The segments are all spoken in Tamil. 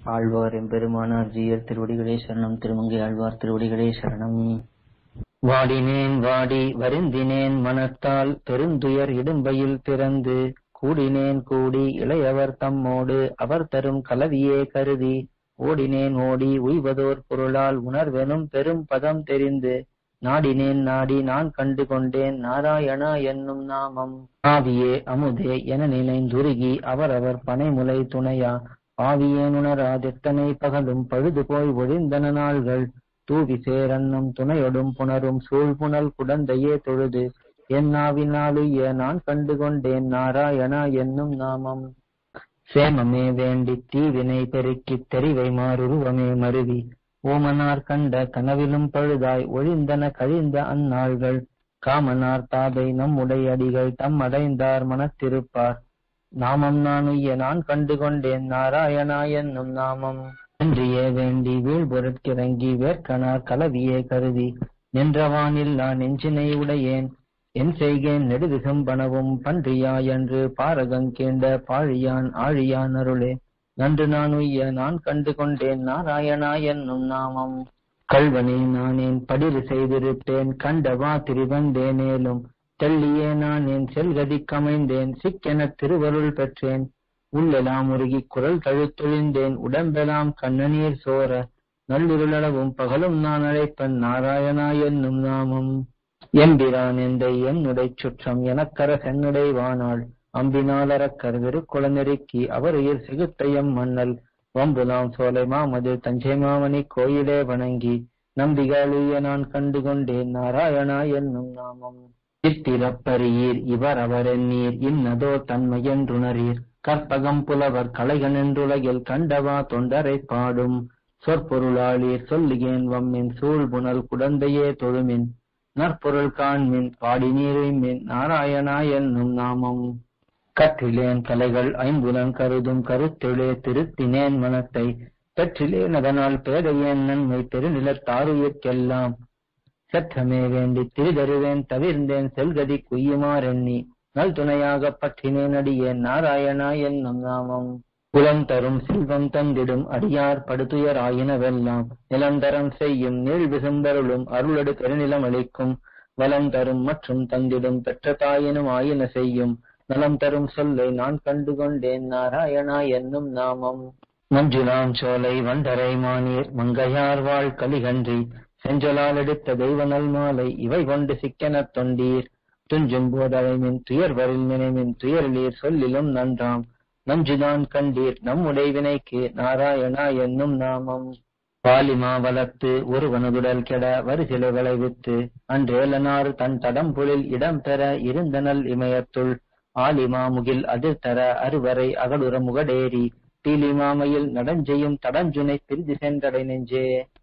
ஆழ்வார் எம்பெருமானார் ஜீயர் திருவடிகளே சரணம் திருமங்கை ஆழ்வார் திருவடிகளே சரணம் வாடினேன் வாடி வருந்தினேன் மனத்தால் பெருந்துயர் இடும்பையில் பிறந்து கூடினேன் கூடி இளையவர் தம்மோடு அவர் தரும் கலவியே கருதி ஓடினேன் ஓடி உய்வதோர் பொருளால் உணர்வெனும் பெரும் பதம் தெரிந்து நாடினேன் நாடி நான் கண்டு கொண்டேன் நாராயணா என்னும் நாமம் ஆவியே அமுதே என நினைந்துருகி அவரவர் பனைமுலை துணையா ஆவியேனுணராதெத்தனை பகலும் பழுது போய் ஒழிந்தன நாள்கள் தூவி சேரன்னும் துணையொடும் புணரும் சூழ்புணல் குடந்தையே தொழுது என்னாவினாலுய நான் கண்டு கொண்டேன் நாராயணா என்னும் நாமம் சேமமே வேண்டி தீவினை பெருக்கித் தெரிவை மாறுருவமே மருவி ஓமனார் கண்ட கனவிலும் பழுதாய் ஒழிந்தன கழிந்த அந்நாள்கள் காமனார் தாதை நம்முடைய அடிகள் தம் அடைந்தார் மனத்திருப்பார் நாமம் நானுய்ய நான் கண்டு கொண்டேன் நாராயணா என்னும் நாமம் நன்றியே வேண்டி வீழ்பொருட்கிறங்கி வேர்க்கனார் கலவியே கருதி நின்றவானில்லா நெஞ்சினை உடையேன் என் செய்கேன் நெடுவிகம்பனவும் பன்றியாயன்று பாரகங்கேண்ட பாழியான் ஆழியான் அருளே நன்று நான் உய்ய நான் கண்டு கொண்டேன் நாராயணா என்னும் நாமம் கல்வனே நானேன் படிறு செய்திருப்பேன் கண்டவா திரிவந்தேனேலும் தெள்ளியே நானேன் செல்கதி கமைந்தேன் சிக்கென திருவருள் பெற்றேன் உள்ளெலாம் உருகி குரல் தழுத்தொழிந்தேன் உடம்பெலாம் கண்ணநீர் சோர நள்ளிருளவும் பகலும் நான் அழைப்பன் நாராயணா என்னும் நாமம் எம்பிரான் எந்தை என்னுடை சுற்றம் எனக்கர சென்னுடை வானாள் அம்பினாலரக்கர் விருக்குள நெருக்கி அவர் உயிர் சிகுத்தையம் மன்னல் வம்புலாம் சோலை மாமது தஞ்சை மாமணி கோயிலே வணங்கி நம்பிகாலுய நான் கண்டு கொண்டேன் நாராயணா என்னும் நாமம் சித்திரப்பரியீர் இவர் அவர் எண்ணீர் இன்னதோ தன்மையென்றுணரீர் கற்பகம் புலவர் கலைகனென்றுலகில் கண்டவா தொண்டரை பாடும் சொற்பொருளாளீர் சொல்லுகேன் வம்மின் சூழ்புணல் குடந்தையே தொழுமின் நற்பொருள் காண்மின் பாடி நீரிமின் நாராயணா என்னும் நாமம் கற்றிலேன் கலைகள் ஐம்புலன் கருதும் கருத்திலே திருத்தினேன் மனத்தை பெற்றிலேன் அதனால் பேதையேன் நன்மை பெருநிலத்தாருயிர்க்கெல்லாம் சற்றமே வேண்டி திரிதருவேன் தவிர்ந்தேன் செல்கதி குய்யுமாறெண்ணி நல் துணையாக பற்றினேன் அடியேன் நாராயணா என்னும் நாமம் புலம் தரும் செல்வம் தந்திடும் அடியார் படுதுயர் ஆயினவெல்லாம் நிலந்தரம் செய்யும் நீள் விசும்பருளும் அருளடு பெருநிலம் அளிக்கும் வலம் தரும் மற்றும் தந்திடும் பெற்ற தாயினும் ஆயின செய்யும் நலம் தரும் சொல்லை நான் கண்டு கொண்டேன் நாராயணா என்னும் நாமம் மஞ்சுளாம் சோலை வண்டரை மானீர் மங்கையார் வாழ் கலிகன்றி செஞ்சொலால் எடுத்த தெய்வநல் மாலை இவை கொண்டு சிக்கெனத் தொண்டீர் துஞ்சும் போதழைமின் துயர்வரில் நினைமின் துயரிலீர் சொல்லிலும் நன்றாம் நஞ்சுதான் கண்டீர் நம்முடைய வினைக்கு நாராயணா என்னும் நாமம் பாலிமா வளர்த்து ஒருவனதுடல் கெட வரிசிலை விளைவித்து அன்றேலனார் தன் தடம்புளில் இடம் பெற இருந்தனல் இமயத்துள் ஆலிமா முகில் அதிர்தர அறுவரை அகடுற முகடேரி பீலிமாமையில் நடஞ்செய்யும் தடஞ்சுனை பிரிது சென்றடை நெஞ்சே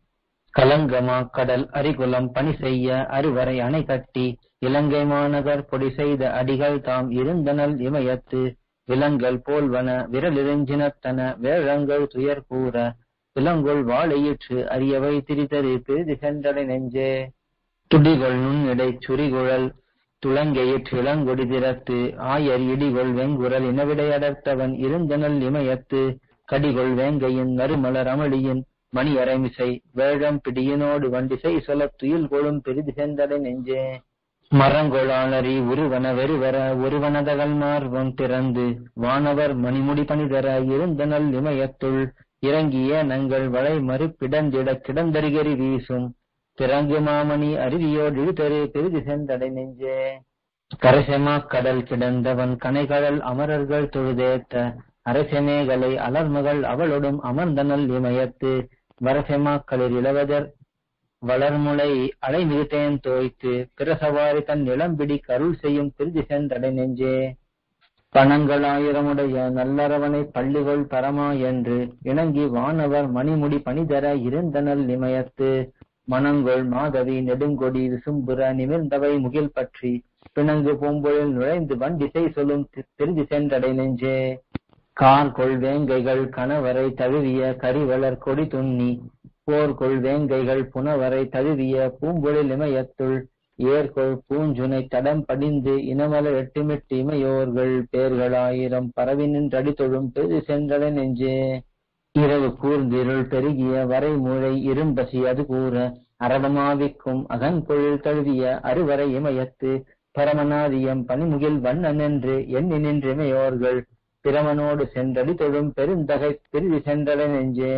கலங்கமா கடல் அரிகுலம் பணி செய்ய அறுவரை அணை கட்டி இலங்கை மாநகர் பொடி செய்த அடிகள் தாம் இருந்தனல் இமயத்து விலங்கல் போல்வன விரலிருஞ்சினத்தன வேழங்கள் துயர் கூற விலங்குள் வாழையிற்று அரியவை திரிதறி பிரிதி சென்றடை நெஞ்சே துடிகொள் நுண்ணிடை சுரிகுழல் துளங்கையிற்று இளங்கொடி திறத்து ஆயர் இடிகொள் வெங்குரல் இனவிடை அடர்த்தவன் இருந்தனல் இமயத்து கடிகொள் வேங்கையின் நறுமலர் அமளியின் மணி அரைமிசை வேழம் பிடியினோடு வண்டிசை சொல துயில் கொழும் பெரிது சென்றடை நெஞ்சே மரங்கொளாளரி உருவன வெறுவர ஒருவனதகல் மார்வம் திறந்து வானவர் மணிமுடி பணிதர இருந்தனல் இமயத்துள் இறங்கிய நங்கள் வளை மறுப்பிடந்திட கிடந்தரிகரி வீசும் திறங்கு மாமணி அருவியோடு இழுதரு பெரிது சென்றடை நெஞ்சே கரசமா கடல் கிடந்தவன் கனைகடல் அமரர்கள் தொழுதேத்த அரசமேகலை அலர்மகள் அவளொடும் அமர்ந்தனல் இமயத்து வரசெமாக்களிர் இளவதர் வளர்முளை அலைமிகுத்தேன் தோய்த்து பிரசவாரி தன் இளம்பிடி கருள் செய்யும் பிரிதி சென்றடை நெஞ்சே பணங்களாயிரமுடைய நல்லரவனை பள்ளிகள் பரமா என்று இணங்கி வானவர் மணிமுடி பணிதர இருந்தனல் நிமயத்து மணங்கொள் மாதவி நெடுங்கொடி விசும்புற நிமிர்ந்தவை முகில் பற்றி பிணங்கு பூம்பொழில் நுழைந்து வண்டிசை சொல்லும் பிரிதி சென்றடை நெஞ்சே கார்கொள் வேங்கைகள் கணவரை தழுவிய கரிவளர் கொடி துண்ணி போர்கொள் வேங்கைகள் புனவரை தழுவிய பூம்பொழில் இமயத்துள் ஏர்கொள் பூஞ்சுனை தடம் படிந்து இனமல எட்டுமிட்டு இமையோர்கள் பேர்களாயிரம் பரவி நின்றடி தொழும் பெரு சென்றட நெஞ்சே இரவு கூர்ந்திருள் பெருகிய வரைமுறை இரும்பசி அது கூற அரவமாவிக்கும் அகன்பொழில் தழுவிய அறுவரை இமயத்து பரமநாதியம் பனிமுகில் வண்ணன் என்று எண்ணி நின்றிமையோர்கள் பிரமனோடு சென்றடி தொழும் பெருந்தகை பிரிதி சென்றட நெஞ்சே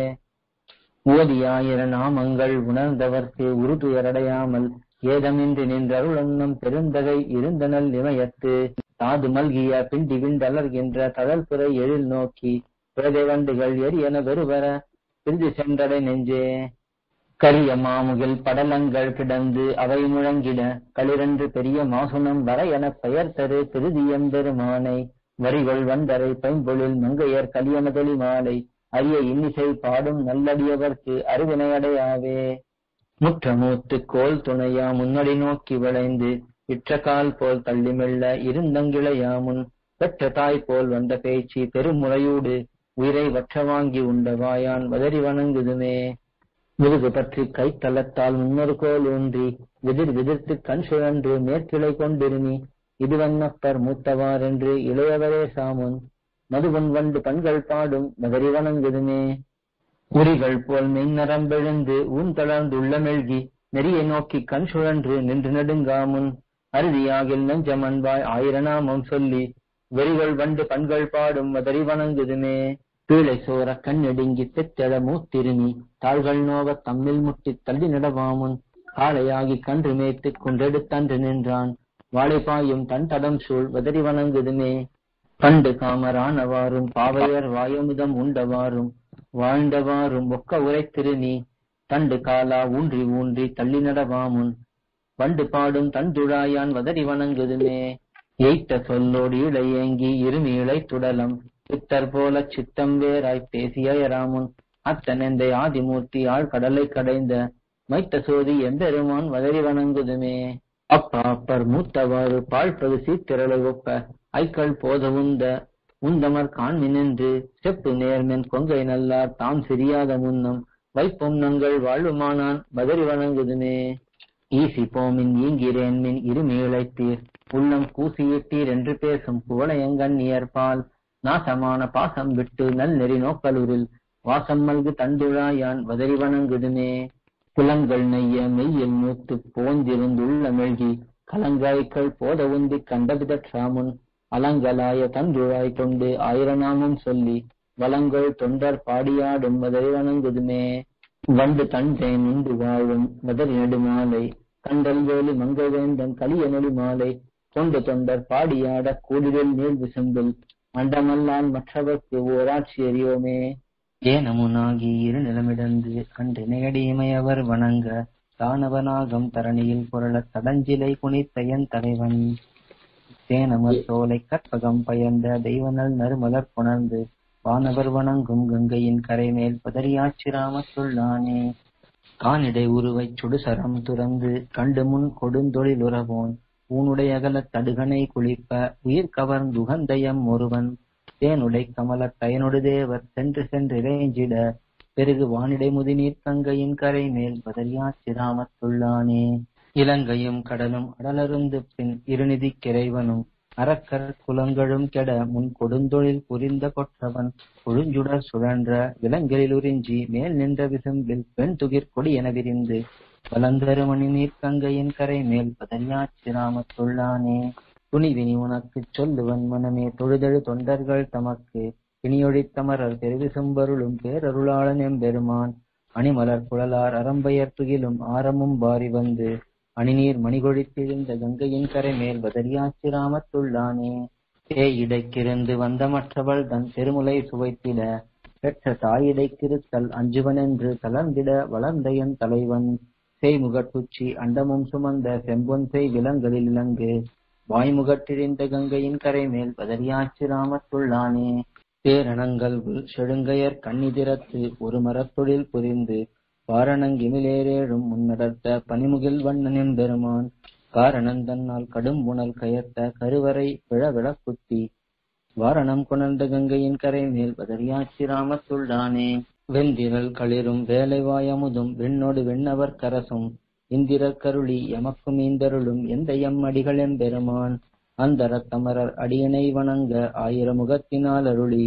ஓதியாயிர நாமங்கள் உணர்ந்தவர்க்கு உருதுயரடையாமல் ஏதமின்றி நின்றருளன்னம் பெருந்தகை இருந்தனல் இமயத்து தாது மல்கிய பிண்டி விண்டலர்கின்ற தழல்புரை எழில் நோக்கி பேதை வண்டுகள் எரியன வெறுவர பிரிதி சென்றடை நெஞ்சே கரிய மாமுகில் படலங்கள் கிடந்து அவை முழங்கிட களிரன்று பெரிய மாசுனம் வர எனப் பெயர் தரு திருதியம்பெருமானை வரிகள் வந்தரை பைம்பொழில் மங்கையர் கலியமதொலி மாலை அரிய இன்னிசை பாடும் நல்லடியவர்க்கு அருவினையடையாவே முற்றமூத்து கோல் துணையா முன்னடி நோக்கி விளைந்து விற்ற கால் போல் தள்ளி மெல்ல இருந்தங்கிளையாமுன் பெற்ற தாய் போல் வந்த பேச்சு பெருமுறையூடு உயிரை வற்ற வாங்கி உண்ட வாயான் வதறி வணங்குதுமே முதுகு பற்றி கைத்தளத்தால் முன்னொரு கோல் ஊன்றி விதிர் விதிர்த்து கண் சுழன்று மேற்கிளை கொண்டிருமி இதுவண்ணப்பர் மூத்தவாரென்று இளையவரே சாமுன் மதுவன் வண்டு பண்கள் பாடும் வதறி வணங்குதுமே உரிகள் போல் மெய்நரம்பெழுந்து ஊன் தளர்ந்துள்ள மெல்கி நெறியை நோக்கி கண் சுழன்று நின்று நெடுங்காமுன் அறுதியாகில் நெஞ்சமன்பாய் ஆயிரநாமம் சொல்லி வெறிகள் வண்டு பண்கள் பாடும் வதறி வணங்குதுமே பீழை சோர கண்ணெடுங்கி பெத்தெழ மூத்திருமி தாள்கள் நோவ தம்மில் முட்டி தள்ளி நடவாமுன் காளையாகி கன்று மேய்த்து குன்றெடுத்தன்று நின்றான் வாழைப்பாயும் தன் தடம் சூழ் வதறி வணங்குதுமே பண்டு காமரானவாறும் பாவையர் வாயமுதம் உண்டவாறும் வாழ்ந்தவாறும் ஒக்க உரைத்திருநீ தண்டு காலா ஊன்றி ஊன்றி தள்ளி நடவாமுன் வண்டு பாடும் தந்துழாயான் வதறி வணங்குதுமே எய்த்த சொல்லோடு இளையேங்கி இருமி இழை துடலம் சித்தர் போல சித்தம் வேறாய் பேசிய ராமுன் அத்தனெந்தை ஆதிமூர்த்தி ஆழ்கடலை கடைந்த மைத்த சோதி எம்பெருமான் வதறி வணங்குதுமே அப்பா அப்பர் மூத்தவாறு பாழ்பது சீத்திரளை ஒப்ப ஐக்கள் போத உந்த உந்தமர் காண்மினின்று செப்பு நேர்மென் கொங்கை நல்லார் தாம் சிரியாத முன்னம் வைப்போம் நங்கள் வாழுமானான் வதறி வணங்குதுமே ஈசி போமின் ஈங்கிறேன் மின் இருமி இழைத்தீர் உள்ளம் கூசியிட்டீர் என்று பேசும் குவளையங்கண் நியர்பால் நாசமான பாசம் விட்டு நல் நெறி நோக்கலூரில் வாசம் மல்கு தந்துழாயான் வதறி வணங்குதுமே புலங்கள் நெய்ய மெய்யில் மூத்து போந்திருந்துள்ள மெழ்கி கலங்காய்கள் போத உந்தி கண்டபிதற்றாமுன் அலங்கலாய தந்துழாய் கொண்டு ஆயிரநாமம் சொல்லி வளங்கள் தொண்டர் பாடியாடும் வதறி வணங்குதுமே வண்டு தண்டை நின்று வாழும் வதறி நெடுமாலை கண்டல் வேலி மங்கவேந்தன் கலிய நொடி மாலை கொண்டு தொண்டர் பாடியாட கூடிலில் நீள் விசும்பில் அண்டமல்லால் மற்றவர்க்கு ஓராட்சி அறியோமே ஏனமுனாகி இரு நிலமிடந்து அன்றினையடிமையவர் வணங்க தானவனாகம் தரணியில் புரள தடஞ்சிலை குனித்தயன் தலைவன் தேனமர் சோலை கற்பகம் பயந்த தெய்வனல் நறுமலர் புணர்ந்து வானவர் வணங்கும் கங்கையின் கரைமேல் பதறியாச்சிராம சொல்லானே கானிடை உருவைச் சுடுசரம் துறந்து கண்டு முன் கொடுந்தொழிலுறவோன் ஊனுடைய அகலத் தடுகனை குளிப்ப உயிர் கவர்ந்துகந்தயம் ஒருவன் தேனுடை கமலத் தயனொடு தேவர் சென்று சென்றிறைஞ்சிட பெருகு வானிடை முதிநீர் கங்கையின் கரை மேல் பதறியாச்சிராமத்துள்ளானே இலங்கையும் கடலும் அடலருந்து பின் இருநிதி கிரைவனும் அரக்கர் குலங்களும் கெட முன் கொடுந்தொழில் புரிந்த கொற்றவன் கொழுஞ்சுடர் சுழன்ற விலங்கில் உறிஞ்சி மேல் நின்ற விசும்பில் பெண் துகிர் கொடி என விரிந்து வலந்தருமணி நீர் கங்கையின் கரை மேல் பதறியாச்சிராமத்துள்ளானே துணிவினி உனக்குச் சொல்லுவன் மனமே தொழுதழு தொண்டர்கள் தமக்கு பிணியொழித்தமரர் பெருவிசும்பருளும் பேரருளாளன் எம்பெருமான் அணிமலர் குழலார் அரம்பையர் துகிலும் ஆரமும் வாரி வந்து அணிநீர் மணிகொழித்திருந்த கங்கையின் கரை மேல் பதறியாச்சிராமத்துள்ளானே தேயிடைக்கிருந்து வந்த மற்றவள் தன் திருமுலை சுவைத்திட பெற்ற தாயிடைக்கிருத்தல் அஞ்சுவனென்று தளர்ந்திட வளர்ந்தையன் தலைவன் செய்முகட்டுச்சி அண்டமும் சுமந்த செம்பொன் செய் விலங்களில் இலங்கு வாய்முகட்டிழிந்த கங்கையின் கரை மேல் பதறியாச்சிராமத்துள்ளானே பேரணங்கள் செழுங்கையர் கண்ணிதிரத்து ஒரு மரத்தொழில் புரிந்து வாரணங்கிமிலேரேழும் முன்னடர்த்த பனிமுகில் வண்ணனின் பெருமான் காரணன் தன்னால் கடும் புனல் கயர்த்த கருவறை விழ விளக்குத்தி வாரணம் கொணர்ந்த கங்கையின் கரை மேல் பதறியாச்சிராமத்துள்ளானே வெந்திரல் களிரும் வேலைவாயமுதும் விண்ணோடு விண்ணவர் கரசும் இந்திரர் கருளி எமக்கும் ஈந்தருளும் எந்த எம் அடிகள் எம்பெருமான் அந்தரத் தமரர் அடியனை வணங்க ஆயிரமுகத்தினால் அருளி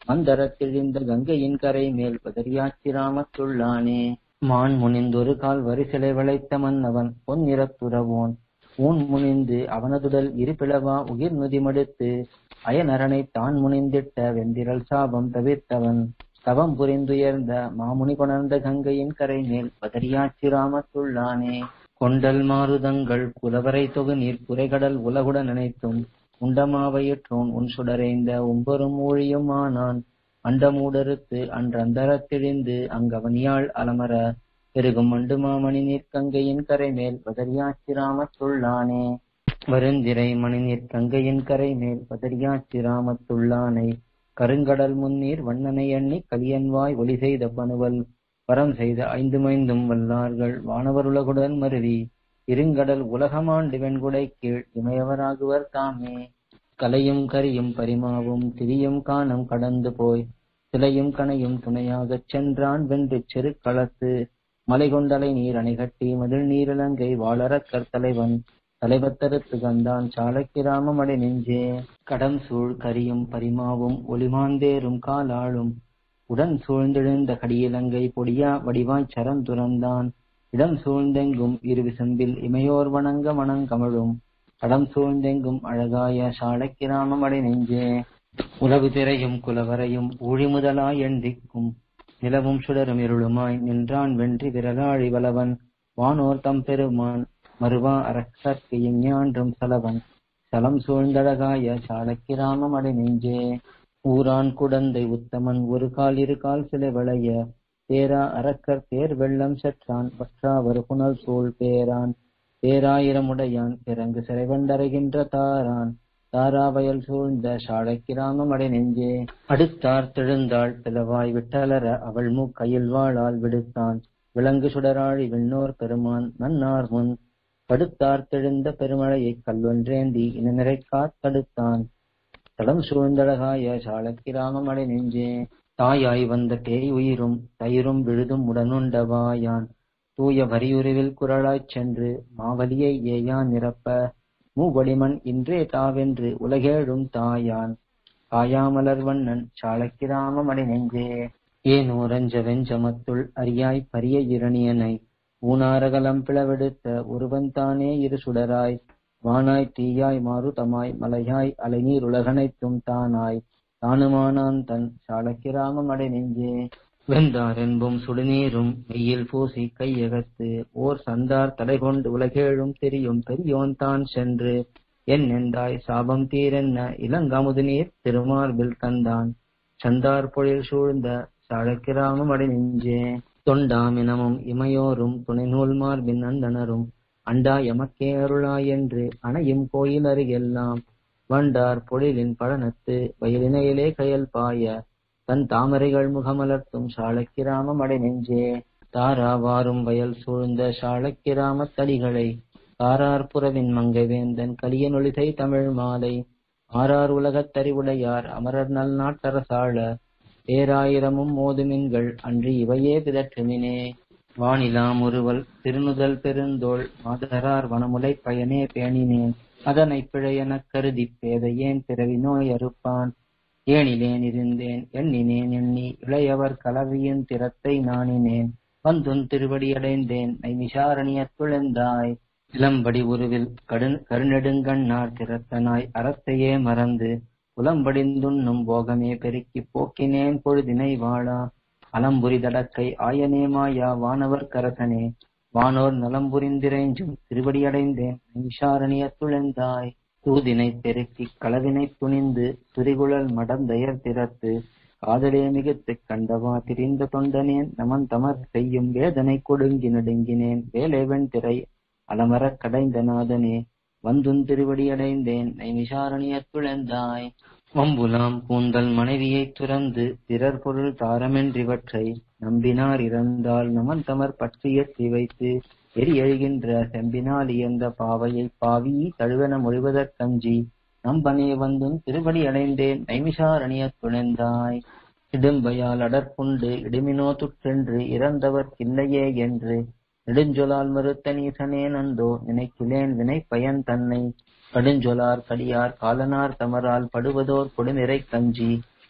மந்தரத்திழிந்த கங்கையின் கரை மேல் பதறியாச்சிராமத்துள்ளானே மான் முனிந்தொரு கால் வரிசிலை வளைத்த மன்னவன் பொன்னிறத்துறவோன் ஊன் முனிந்து அவனதுடல் இருபிளவா உயிர் நுதிமடுத்து அயனரனை தான் முனிந்திட்ட வெந்திரல் சாபம் தவிர்த்தவன் தவம் புரிந்துயர்ந்த மாமுனி கொணர்ந்த கங்கையின் கரை மேல் பதறியாச்சிராமத்துள்ளானே கொண்டல் மாருதங்கள் புலவரை தொகு நீர் குறைகடல் உலகுடன் நினைத்தும் உண்டமாவையிற்றோன் உன் சுடரைந்த உம்பரும் ஊழியும் ஆனான் அண்டமூடறுத்து அன்றந்தரத்திழிந்து அங்கவனியாள் அலமர பெருகும் மண்டு மாமணி நீர்க்கங்கையின் கரை மேல் பதறியாச்சிராமத்துள்ளானே வருந்திரை மணி நீர்க்கங்கையின் கரை மேல் பதறியாச்சிராமத்துள்ளானை கருங்கடல் முன்னீர் வண்ணனை எண்ணி கலியன்வாய் ஒளி செய்த பனுவல் வரம் செய்த ஐந்து மைந்தும் வல்லார்கள் வானவருலகுடன் மருவி இருங்கடல் உலகமாண்டு வெண்குடை கீழ் இமையவராகுவர் தாமே கலையும் கரியும் பரிமாவும் திரியும் காணம் கடந்து போய் சிலையும் கனையும் துணையாகச் சென்றான் வென்று செரு களத்து மலை கொண்டலை நீர் அணை கட்டி மதில் நீரிலங்கை வாழறக் கற்தலைவன் தலைவத்தருத்து கந்தான் சாலக்கிராமம் அடை நெஞ்சே கடம் சூழ் கரியும் பரிமாவும் ஒளிமாந்தேரும் காலாளும் உடன் சூழ்ந்தெழுந்த கடியிலங்கை பொடியா வடிவாய்ச் சரம் துறந்தான் இடம் சூழ்ந்தெங்கும் இரு விசம்பில் இமையோர் வணங்க மணங்கமழும் கடம் சூழ்ந்தெங்கும் அழகாய சாலக்கிராமம் அடை நெஞ்சே உலகு திரையும் குலவரையும் ஊழி முதலாய் எண்டிக்கும் நிலவும் சுடரும் இருளுமாய் நின்றான் வென்றி விரலாழி வளவன் வானோர் தம் பெருமான் மறுவா அரசர்க்கு இஞ்ஞான்றும் சலவன் சலம் சூழ்ந்தழகாய சாலக்கிராமம் அடை நெஞ்சே ஊரான் குடந்தை உத்தமன் ஒரு கால் இரு கால் சிலை வளைய பேரா அரக்கர் தேர் வெள்ளம் செற்றான் பற்றாவர் புனல் சூழ் பேரான் பேராயிரமுடையான் பிறங்கு சிறைவண்டரைகின்ற தாரான் தாராவயல் சூழ்ந்த சாழைக்கிராமம் அடை நெஞ்சே அடுத்தார் தெழுந்தாள் பிளவாய் விட்டலர அவள் மூக்கையில் வாழால் விடுத்தான் விலங்கு சுடராழி விண்ணோர் பெருமான் நன்னார் முன் படுத்தார் தெழுந்த பெருமழையைக் கல்வொன்றேந்தி இனநிறை காத்தடுத்தான் தடம் சூழ்ந்தழகாய சாலக்கிராமம் அடை நெஞ்சே தாயாய் வந்த பேய் உயிரும் தயிரும் விழுதும் உடனுண்டவாயான் தூய வரியுருவில் குரலாய்ச் சென்று மாவலியை ஏயான் நிரப்ப மூவடிமண் இன்றே தாவென்று உலகேழும் தாயான் காயாமலர் வண்ணன் சாலக்கிராமம் அடை நெஞ்சே ஏனோரஞ்ச வெஞ்சமத்துள் அரியாய் பரிய இரணியனை ஊனாரகலம் பிளவெடுத்த ஒருவன்தானே இரு சுடராய் வானாய் தீயாய் மாருதமாய் மலையாய் அலைநீர் உலகனைத்தும் தானாய் தானுமானான் தன் சாலக்கிராமம் அடை நெஞ்சே வெந்தார் என்பும் சுடுநீரும் மெய்யில் பூசி கையகத்து ஓர் சந்தார் தடை கொண்டு உலகேழும் தெரியும் பெரியோன் தான் சென்று என் எந்தாய் சாபம் தீரென்ன இளங்கமுது நீர் திருமார்பில் தந்தான் சந்தார் பொழில் சூழ்ந்த சாழக்கிராமம் அடை நெஞ்சே தொண்டாமினமும் இமையோரும் துணை நூல் மார்பின் அந்தனரும் அண்டா எமக்கே அருளாய் என்று அணையும் கோயில் அருகெல்லாம் வண்டார் பொழிலின் பழனத்து வயலினையிலே கயல் பாய தன் தாமரைகள் முகமலர்த்தும் சாளக்கிராமம் அடை நெஞ்சே தாராவாரும் வயல் சூழ்ந்த சாளக்கிராமத் தடிகளை காரார் புறவின் மங்கை வேந்தன் கலியனொளிசை தமிழ் மாலை ஆறார் உலகத் தறிவுடையார் அமரர் நல் நாட்டரசாள பேராயிரமும் மோதுமின்கள் அன்று இவையே பிதற்றுமினே வானிலாம் ஒருவல் திருநுதல் பெருந்தோள் மாதரார் வனமுலை பயனே பேணினேன் அதனை பிழையெனக் கருதிப் பேதையேன் பிறவி நோய் அறுப்பான் ஏனிலேன் இருந்தேன் எண்ணினேன் எண்ணி இளையவர் கலவியின் திறத்தை நாணினேன் வந்துன் திருவடியடைந்தேன் நைமிஷாரணியத்துழந்தாய் இளம்படி உருவில் கடு கருநெடுங்கண்ணார் திறத்தனாய் அறத்தையே மறந்து புலம்படிந்துண்ணும் போகமே பெருக்கிப் போக்கினேன் பொழுதினை வாழா அலம்புரி தடக்கை ஆயனே மாயா வானவர் கரசனே வானோர் நலம்புரிந்திரைஞ்சும் திருவடியடைந்தேன் நைமிஷாரணியத்துழந்தாய் தூதினை பெருக்கிக் களவினை துணிந்து துரிகுழல் மடந்தயர் திறத்து காதலே மிகுத்துக் கண்டவா திரிந்த தொண்டனேன் நமன் தமர் செய்யும் வேதனை கொடுங்கி நடுங்கினேன் வேலைவன் திரை அலமரக் கடைந்த நாதனே வந்துன் திருவடியடைந்தேன் நைமிஷாரணியத்துழந்தாய் வம்புலாம் கூந்தல் மனைவியைத் துறந்து பிறர் பொருள் தாரமென்றிவற்றை நம்பினார் இறந்தால் நமன் தமர் பற்றியற்றி வைத்து எரி எழுகின்ற செம்பினால் இயந்த பாவையை பாவி தழுவென மொழிவதற்கஞ்சி நம்பனே வந்தும் திருவடி அடைந்தேன் நைமிஷாரணியத் துணைந்தாய் இடும்பையால் அடற்புண்டு இடுமினோ துற்றென்று இறந்தவர் இல்லையே என்று நெடுஞ்சொலால் மறுத்த நீசனே நந்தோ நினைக்கிலேன் வினை பயன் தன்னை கடுஞ்சொலார் கடியார் காலனார் தமரால் படுவதோர் கொடுநிறை கஞ்சி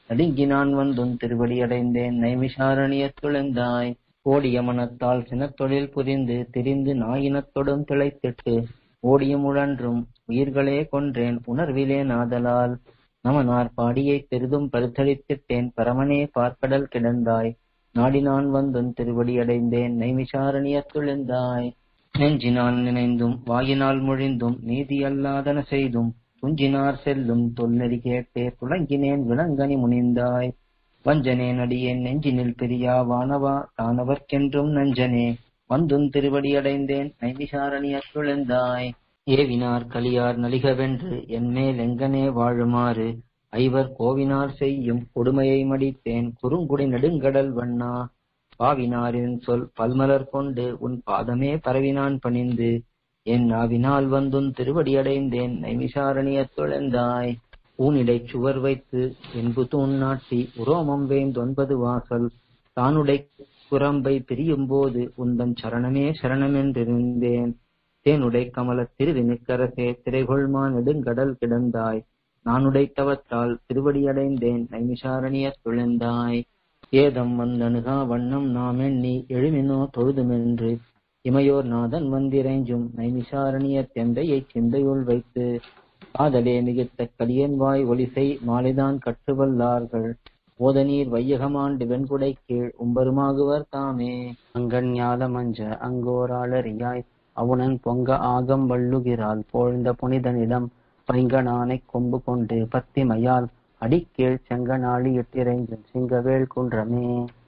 நடுங்கி நான் வந்தும் திருவடி அடைந்தேன் நைமிஷாரணியத் துளந்தாய் ஓடிய மனத்தால் சினத்தொழில் புரிந்து திரிந்து நாயினத்தொடும் திளைத்திட்டு ஓடிய முழன்றும் உயிர்களே கொன்றேன் உணர்விலே நாதலால் நமனார் பாடியை பெரிதும் பரிசளித்திட்டேன் பரமனே பார்க்கடல் கிடந்தாய் நாடி நான் வந்தும் திருவடி அடைந்தேன் நைமிஷாரணியத் துளந்தாய் நெஞ்சினால் நினைந்தும் வாயினால் மொழிந்தும் நீதி அல்லாதன செய்தும் துஞ்சினார் செல்லும் தொல்நெறி கேட்டே துளங்கினேன் விளங்கனி முனிந்தாய் வஞ்சனேன் அடியேன் நெஞ்சினில் பிரியா வானவா தானவர்க்கென்றும் நஞ்சனே வந்தும் திருவடி அடைந்தேன் நைமிஷாரணியத் துளந்தாய் ஏவினார் கலியார் நலிகவென்று என்மேல் எங்கனே வாழுமாறு ஐவர் கோவினார் செய்யும் கொடுமையை மடித்தேன் குறுங்குடி நெடுங்கடல் வண்ணா பாவினாரின் சொல் பல்மலர் கொண்டு உன் பாதமே பரவினான் பணிந்து என் நாவினால் வந்துன் திருவடியடைந்தேன் நைமிஷாரணியத் தொழந்தாய் ஊனிடை சுவர் வைத்து என்பு தூண் நாட்டி உரோமம் வேந்தொன்பது வாசல் தானுடை குரம்பை பிரியும் போது உந்தன் சரணமே சரணமென்றிருந்தேன் தேனுடை கமல திருவினுக்கரசே திரைகொள்மா நெடுங்கடல் கிடந்தாய் நானுடை தவத்தால் திருவடியடைந்தேன் நைமிஷாரணியத் துழந்தாய் ஏதம் வந்தணுகா வண்ணம் நாம் எண்ணி எழுமினோ தொழுதுமென்று இமையோர் நாதன் வந்திரைஞ்சும் நைமிஷாரணியத் எந்தையை சிந்தையுள் வைத்து காதலே மிகுத்த கலியன் வாய் ஒலிசை மாலைதான் கற்றுவல்லார்கள் ஓதநீர் வையகமாண்டு வெண்குடை கீழ் உம்பருமாகுவர் தாமே அங்கண் ஞால மஞ்ச அங்கோராளறியாய் அவுணன் பொங்க ஆகம் வள்ளுகிறாள் போழ்ந்த புனிதனிடம் பைங்கனானைக் கொம்பு கொண்டு பத்திமையால் அடிக்கீழ் செங்கனாளி எட்டிறைஞ்சும் சிங்கவேள் குன்றமே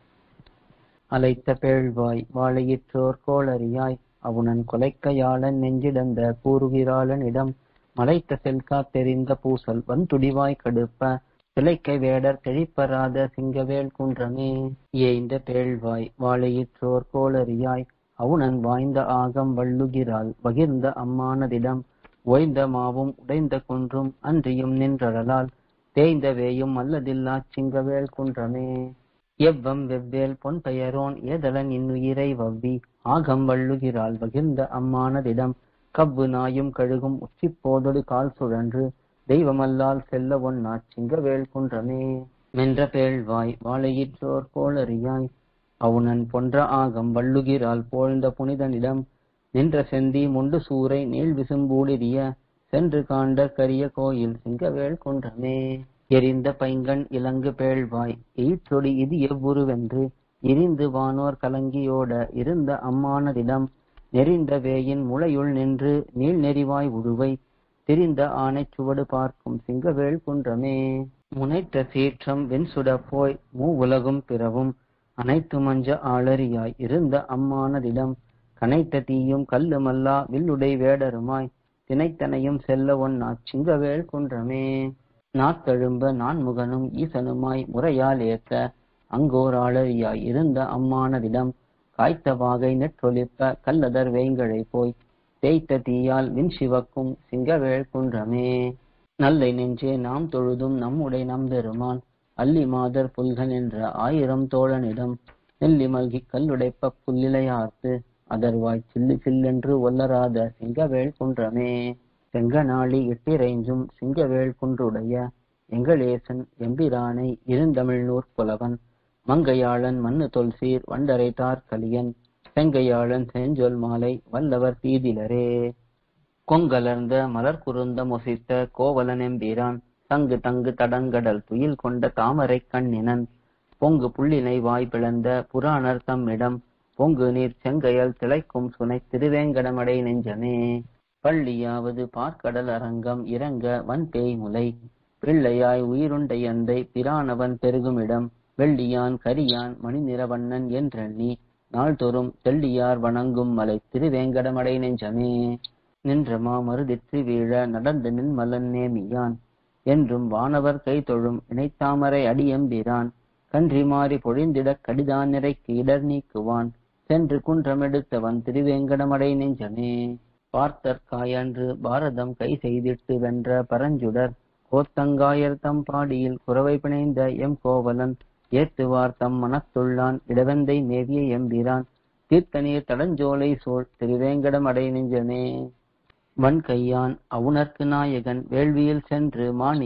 அலைத்த பேழ்வாய் வாழையிற்றோர் கோளறியாய் அவுணன் கொலைக்கையாளன் நெஞ்சிடந்த கூறுகிறாளனிடம் மலைத்த செல்கா தெரிந்த பூசல் வந்துடிவாய் கடுப்ப சிலைக்கை வேடர் கழிப்பராத சிங்கவேள் குன்றமே ஏய்ந்த பேழ்வாய் வாழையிற்றோர் கோளறியாய் அவுணன் வாய்ந்த ஆகம் வள்ளுகிறாள் பகிர்ந்த அம்மானதிடம் ஓய்ந்த மாவும் உடைந்த குன்றும் அன்றியும் நின்றழலால் தேய்ந்த வேயும் அல்லதில்லா சிங்கவேள் குன்றமே எவ்வம் வெவ்வேல் பொன் பெயரோன் ஏதலன் இன்னுயிரை வவ்வி ஆகம் வள்ளுகிறாள் பகிர்ந்த அம்மானதிடம் கவ்வு நாயும் கழுகும் உச்சிப்போதொடு கால் சுழன்று தெய்வமல்லால் செல்ல ஒன்னா சிங்கவேள் குன்றமே மென்ற பேழ்வாய் வாழையிற்றோர் கோளறியாய் அவுணன் பொன்ற ஆகம் வள்ளுகிறாள் போழ்ந்த புனிதனிடம் நின்ற செந்தி முண்டு சூறை நீள் விசும்பூடிரிய சென்று காண்ட கரிய கோயில் சிங்கவேள் குன்றமே எரிந்த பைங்கண் இலங்கு பேழ்வாய் ஈற்றொடி இது எவ்வுருவென்று இரிந்து வானோர் கலங்கியோட இருந்த அம்மானதிடம் நெறிந்த வேயின் முளையுள் நின்று நீள் நெறிவாய் உழுவை திரிந்த ஆணைச் சுவடு பார்க்கும் சிங்கவேள் குன்றமே முனைத்த சீற்றம் வெண்சுட போய் மூ உலகும் பிறவும் அனைத்து மஞ்ச ஆளறியாய் இருந்த அம்மானதிடம் கனைத்த தீயும் கல்லுமல்லா வில்லுடை வேடருமாய் தினைத்தனையும் செல்ல ஒன்னா சிங்கவேள் குன்றமே நாத்தழும்ப நான்முகனும் ஈசனுமாய் முறையால் ஏத்த அங்கோர் ஆளறியாய் இருந்த அம்மானதிடம் காய்த்த வாகை நெற்றொலிப்ப கல்லதர் வேங்கழை போய் தேய்த்த தீயால் விண் சிவக்கும் சிங்கவேள் குன்றமே நல்லை நெஞ்சே நாம் தொழுதும் நம்முடை நம்பெருமான் அல்லி மாதர் புல்கன் என்ற ஆயிரம் தோழனிடம் நெல்லி மல்கி கல்லுடைப்ப புல்லிலையார்த்து அதர்வாய் சில்லு சில்லென்று ஒல்லராத சிங்கவேள் குன்றமே செங்கநாளி எட்டிரைஞ்சும் சிங்கவேள் குன்றுடைய எங்களேசன் எம்பிரானை இருந்தமிழ்நூற் புலவன் மங்கையாளன் மண்ணு தொல்சீர் வண்டரைத்தார் கலியன் செங்கையாளன் செஞ்சொல் மாலை வல்லவர் தீதிலரே கொங்கலர்ந்த மலர் குருந்த மொசித்த கோவலன் எம்பிரான் தங்கு தங்கு தடங்கடல் துயில் கொண்ட தாமரை கண்ணினன் பொங்கு புள்ளினை வாய் பிளந்த புராணர் தம்மிடம் பொங்கு நீர் செங்கையல் திளைக்கும் சுனை திருவேங்கடமடை நெஞ்சமே பள்ளியாவது பார்க்கடல் அரங்கம் இறங்க வன் பேய் முலை பிள்ளையாய் உயிருண்டை அந்தை பிரானவன் பெருகுமிடம் வெள்ளியான் கரியான் மணி நிறவண்ணன் என்றெண்ணி நாள்தோறும் தெள்ளியார் வணங்கும் மலை திருவேங்கடமடை நெஞ்சமே நின்ற மாமருதிற்று வீழ நடந்து நின் மலன் நேமியான் என்றும் வானவர் கை தொழும் இணைத்தாமரை அடியம்பிரான் கன்றி மாறி பொழிந்திடக் கடிதான் நிறைக்கு இடர் நீக்குவான் சென்று குன்றமெடுத்தவன் திருவேங்கடமடை நெஞ்சமே பார்த்தற்காயன்று பாரதம் கை செய்திட்டு வென்ற பரஞ்சுடர் கோத்தங்காயர் தம் பாடியில் குறவை பிணைந்த எம் கோவலன் ஏத்துவார் தம் மனத்துள்ளான் இடவந்தை மேவிய எம்பிரான் தீர்த்தநீர் தடஞ்சோலை சோழ் திருவேங்கடமடை நெஞ்சமே வன் கையான் அவுணர்க்கு நாயகன் வேள்வியில் சென்று மானியாய்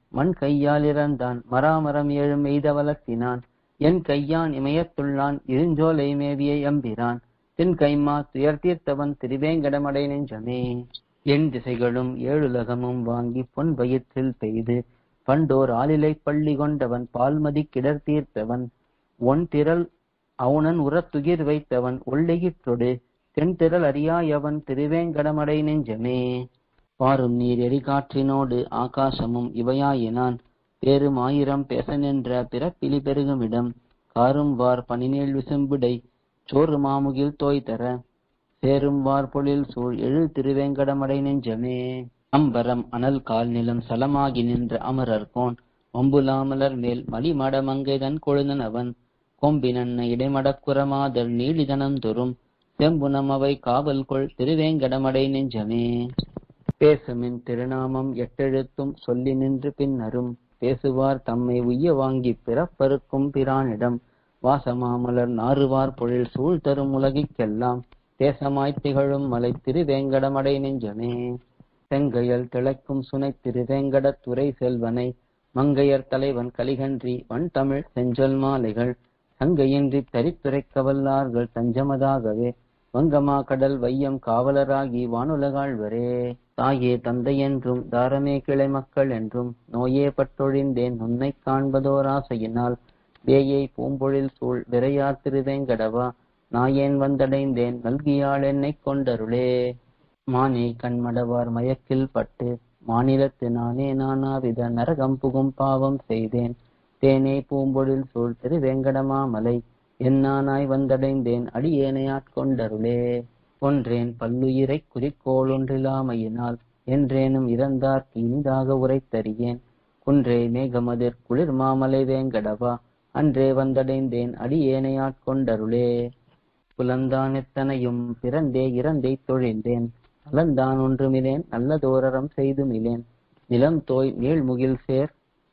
மண் கையால் இறந்தான் மராமரம் ஏழும் எய்த வளர்த்தினான் என் கையான் இமயத்துள்ளான் இருஞ்சோலை மேவிய எம்பிரான் தென் கைமா துயர் தீர்த்தவன் திருவேங்கடமடை நெஞ்சமே என் திசைகளும் ஏழுலகமும் வாங்கி பொன் வயிற்றில் பெய்து பண்டோர் ஆளிலை பள்ளி கொண்டவன் பால்மதி கிடர் தீர்த்தவன் ஒன் திரள் அவுணன் உரத்துகிர் வைத்தவன் ஒள்ளியிற்றொடு தென்திரள் அறியாயவன் திருவேங்கடமடை நெஞ்சமே பாரும் நீர் எரிகாற்றினோடு ஆகாசமும் இவையாயினான் பேரும் ஆயிரம் பேச நின்ற பிறப்பிலி பெருகுமிடம் காரும் வார் பனிநீள் விசும்பிடை சோறு மாமுகில் தோய்தர சேரும் வார் பொழில் சூழ் எழில் திருவேங்கடமடை நெஞ்சமே அம்பரம் அனல் கால் நிலம் சலமாகி நின்ற அமரர்கோன் ஒம்புலாமலர் மேல் மலிமட மங்கைதன் கொழுந்தன் அவன் கொம்பினன்ன இடைமடக்குறமாதல் நீளிதனம் தொறும் செம்புனம் அவை காவல் கொள் திருவேங்கடமடை நெஞ்சமே பேசுமின் திருநாமம் எட்டெழுத்தும் சொல்லி நின்று பின்னரும் பேசுவார் தம்மை உய்ய வாங்கி பிறப்பருக்கும் பிரானிடம் வாசமாமலர் நாறுவார் பொழில் சூழ் தரும் உலகிற்கெல்லாம் தேசமாய்த் திகழும் மலை திருவேங்கடமடை நெஞ்சமே செங்கையல் திளைக்கும் சுனை திருவேங்கட துறை செல்வனை மங்கையர் தலைவன் கலிகன்றி வன் தமிழ் செஞ்சொல் மாலைகள் சங்கையின்றி தரித்துரைக்க வல்லார்கள் தஞ்சமதாகவே வங்கமா கடல் வையம் காவலராகி வானுலகாழ்வரே தாயே தந்தை என்றும் தாரமே கிளை மக்கள் என்றும் நோயே பட்டொழிந்தேன் உன்னை காண்பதோர் ஆசையினால் வேயை பூம்பொழில் சூழ் விரையார் திருவேங்கடவா நாயேன் வந்தடைந்தேன் நல்கியாள் என்னை கொண்டருளே மானே கண்மடவார் மயக்கில் பட்டு மாநிலத்து நானே நானாவித நரகம் புகும் பாவம் செய்தேன் தேனே பூம்பொழில் சூழ் திருவேங்கடமாமலை என்னானாய் வந்தடைந்தேன் அடியேனை ஆட்கொண்டருளே கொன்றேன் பல்லுயிரை குறிக்கோள் ஒன்றிலாமையினால் என்றேனும் இறந்தார்க்கு இனிதாக உரைத்தறியேன் குன்றே மேகமதிர் குளிர் மாமலை வேங்கடவா அன்றே வந்தடைந்தேன் அடியேனை ஆட்கொண்டருளே புலந்தான் எத்தனையும் பிறந்தே இறந்தை தொழிந்தேன் அலந்தான் ஒன்றுமிலேன் நல்லதோரரம் செய்துமிலேன் நிலம் தோய் நீழ்முகில் சேர்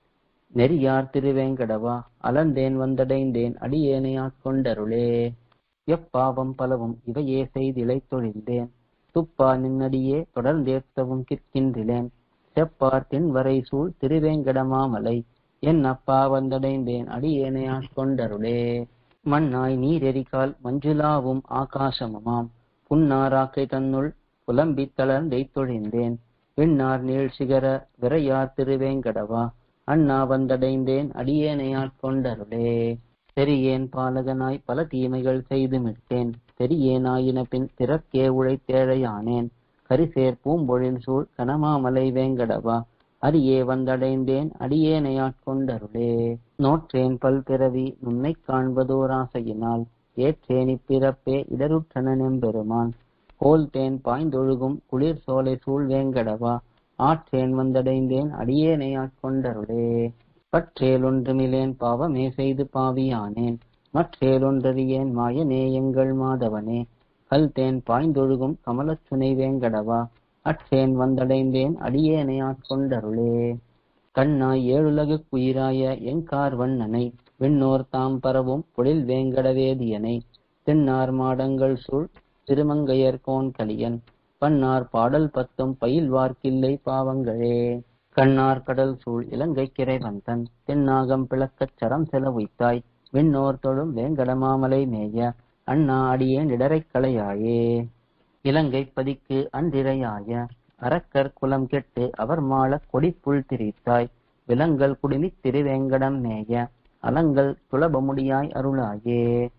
நெறியார் திருவேங்கடவா அலந்தேன் வந்தடைந்தேன் அடியேனை ஆட்கொண்டருளே எப்பாவம் பலவும் இவையே செய்திலை தொழிந்தேன் துப்பா நின்னடியே தொடர்ந்தேத்தவும் கிற்கின்றிலேன் செப்பார் தின்வரை சூழ் திருவேங்கடமாமலை என் அப்பா வந்தடைந்தேன் அடியேனை ஆட்கொண்டருளே மண்ணாய் நீரெரிகால் மஞ்சுளாவும் ஆகாசமுமாம் புன்னாராக்கை தன்னுள் புலம்பித் தளர்ந்தை தொழிந்தேன் விண்ணார் நீள் சிகர விரையார் திருவேங்கடவா அண்ணா வந்தடைந்தேன் அடியேனை ஆட்கொண்டருளே தெரியேன் பாலகனாய் பல தீமைகள் செய்து மிட்டேன் தெரியேனாயின பின் திறக்கே உழைத்தேழையானேன் கரிசேர் பூம்பொழில் சூழ் கனமாமலை வேங்கடவா அரியே வந்தடைந்தேன் அடியேனை ஆட்கொண்டருளே நோற்றேன் பல்பிறவி உன்னை காண்பதோர் ஆசையினால் ஏற்றேன் இப்பிறப்பே இடருற்றன நெம்பெருமான் கோல் தேன் பாய்ந்தொழுகும் குளிர் சோலை சூழ் வேங்கடவா ஆற்றேன் வந்தடைந்தேன் அடியேனை ஆட்கொண்டருளே பற்றேல் ஒன்றுமிலேன் பாவமே செய்து பாவியானேன் மற்றேல் ஒன்றறியேன் மாயனே எங்கள் மாதவனே கல் தேன் பாய்ந்தொழுகும் கமலச்சுனை வேங்கடவா அற்றேன் வந்தடைந்தேன் அடியேனை ஆட்கொண்டருளே கண்ணாய் ஏழுலகு குயிராய எங்கார் வண்ணனை விண்ணோர் தாம் பரவும் பொழில் வேங்கடவேதியனை தென்னார் மாடங்கள் சூழ் திருமங்கையர் கோன் கலியன் பன்னார் பாடல் பத்தும் பயில்வார்க்கில்லை பாவங்களே கண்ணார் கடல் சூழ் இலங்கை கிரைவந்தன் தென்னாகம் பிளக்கச் சரம் செலவுய்த்தாய் விண்ணோர் தொழும் வேங்கடமாமலை மேய அண்ணா அடியேன் இடரைக் களையாயே இலங்கை பதிக்கு அன்றிரையாய அரக்கர் குலம் கெட்டு அவர் மாள கொடிப்புள் திரித்தாய் விலங்கல் குடிமித் திருவேங்கடம் மேய அலங்கல் துளபமுடியாய் அருளாயே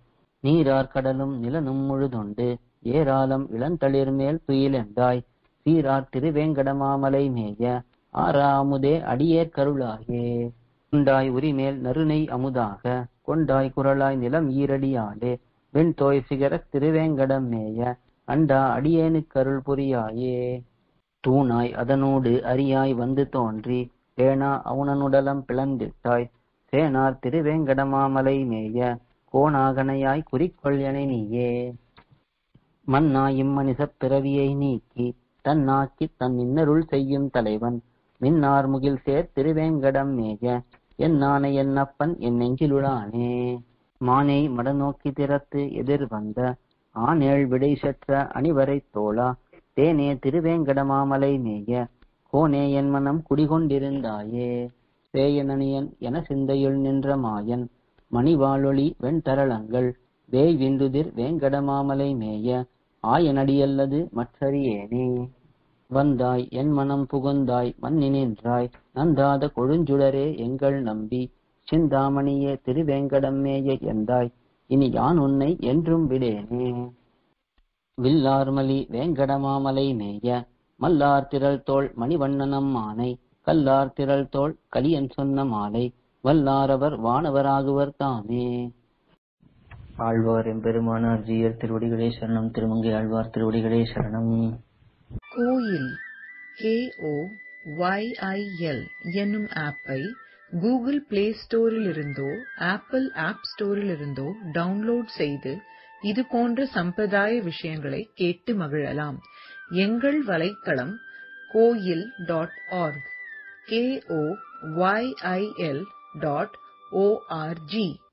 நீரார் கடலும் நிலனும் முழுதுண்டு ஏராளம் இளந்தளிர் மேல் துயிலெந்தாய் சீரார் திருவேங்கடமாமலை மேய ஆரா அமுதே அடியேற் கருளாயே உண்டாய் உரிமேல் நறுநெய் அமுதாக கொண்டாய் குரலாய் நிலம் ஈரடியாலே வெண்தோய் சிகரத் திருவேங்கடம் மேய அண்டா அடியேனுக்கருள் புரியாயே தூணாய் அதனோடு அரியாய் வந்து தோன்றி பேணா அவுணனுடலம் பிளந்திட்டாய் சேனார் திருவேங்கடமாமலை மேய கோணாகனையாய் குறிக்கொள் என நீயே மன்னா இம்மனிசப் பிறவியை நீக்கி தன்னாக்கி தன் இன்னருள் செய்யும் தலைவன் மின்னார் முகில் சேர் திருவேங்கடம் மேய என் நாணை என்னப்பன் என் நெஞ்சிலுளானே மானை மடநோக்கி திறத்து எதிர் வந்த ஆனேழ் விடை செற்ற அணிவரை தோளா தேனே திருவேங்கடமாமலை மேய கோனே என் மனம் குடிகொண்டிருந்தாயே சேயனனியன் என சிந்தையுள் நின்ற மாயன் மணிவாளொளி வெண்தரளங்கள் வேய் விண்டுதிர் வேங்கடமாமலை மேய ஆயனடியல்லது மற்றறியேனே வந்தாய் என் மனம் புகுந்தாய் மன்னினின்றாய் நந்தாத கொழுஞ்சுடரே எங்கள் நம்பி சிந்தாமணியே திருவேங்கடம் மேய எந்தாய் இனி யான் உன்னை என்றும் விடேனே வில்லார்மலி வேங்கடமாமலை மேய மல்லார் திரள் தோள் மணிவண்ணனம் மானை கல்லார் திரள் தோள் கலியன் சொன்ன மாலை வல்லாரவர் வானவராகுவர் தாமே ஆழ்வார் எம்பெருமானார் ஜீயர் திருவடிகளே சரணம் திருமங்கை ஆழ்வார் திருவடிகளே சரணம் கோயில் கேஓ ஒய்ஐஎல் என்னும் ஆப்பை கூகுள் பிளே ஸ்டோரிலிருந்தோ ஆப்பிள் ஆப் ஸ்டோரிலிருந்தோ டவுன்லோட் செய்து இது போன்ற சம்பிரதாய விஷயங்களை கேட்டு மகிழலாம் எங்கள் வலைத்தளம் Koyil dot org K O Y I L dot O R G